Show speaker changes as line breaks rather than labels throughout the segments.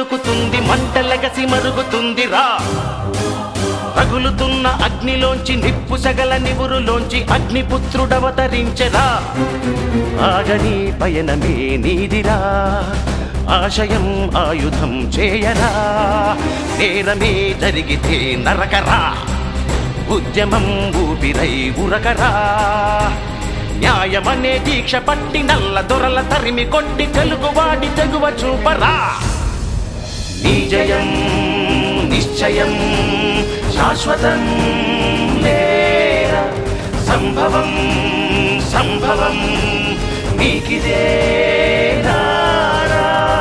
ఉడుకుతుంది మంటలగసి మరుగుతుంది రా రగులుతున్న అగ్నిలోంచి నిప్పు సగల నివురులోంచి అగ్నిపుత్రుడవతరించెరా ఆగని పయనమే నీదిరా ఆశయం ఆయుధం చేయరా నేరమే జరిగితే నరకరా ఉద్యమం ఊపిరై ఉరకరా న్యాయమనే దీక్ష పట్టి నల్ల దొరల తరిమి కొట్టి తెలుగువాడి తెగువ చూపరా నీ జయం నిశ్చయం శాశ్వతం లేరా సంభవం సంభవం నీకిదే నారా.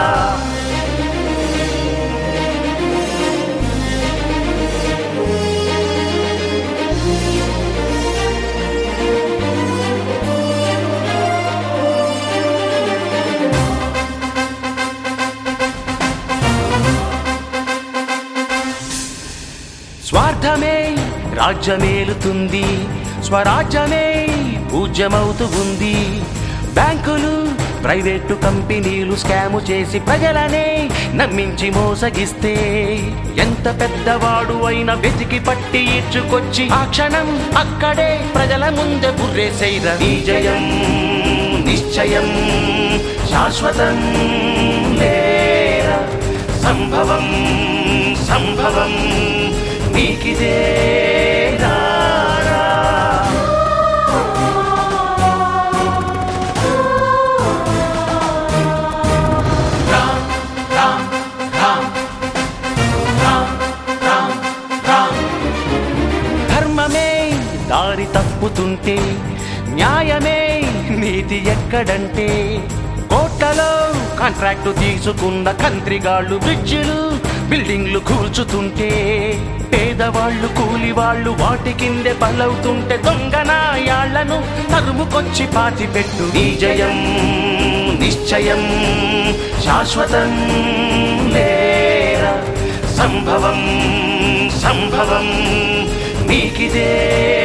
స్వార్థమే రాజ్యమేలుతుంది స్వరాజ్యమే పూజ్యమవుతూ ఉంది బ్యాంకులు ప్రైవేటు కంపెనీలు స్కాము చేసి ప్రజలనే నమ్మించి మోసగిస్తే ఎంత పెద్దవాడు అయినా వెతికి పట్టి ఇచ్చుకొచ్చి ఆ క్షణం అక్కడే ప్రజల ముందే బుర్రేసైర విజయం నిశ్చయం శాశ్వతం లేరా సంభవం సంభవం నీకిదే నారా. రామ్ రామ్ రామ్ రామ్ రామ్ రామ్ ధర్మమే దారి తప్పుతుంటే న్యాయమే నీతి ఎక్కడంటే కోట్లలో కాంట్రాక్టు తీసుకున్న కంత్రిగాళ్ళు బ్రిడ్జిలు బిల్డింగ్లు కూల్చుతుంటే పేదవాళ్ళు కూలి వాళ్ళు వాటి కిందే బలవుతుంటే దొంగనాయాళ్లను తరుముకొచ్చి పాతిపెట్టు నీ జయం నిశ్చయం శాశ్వతం లేరా సంభవం సంభవం నీకిదే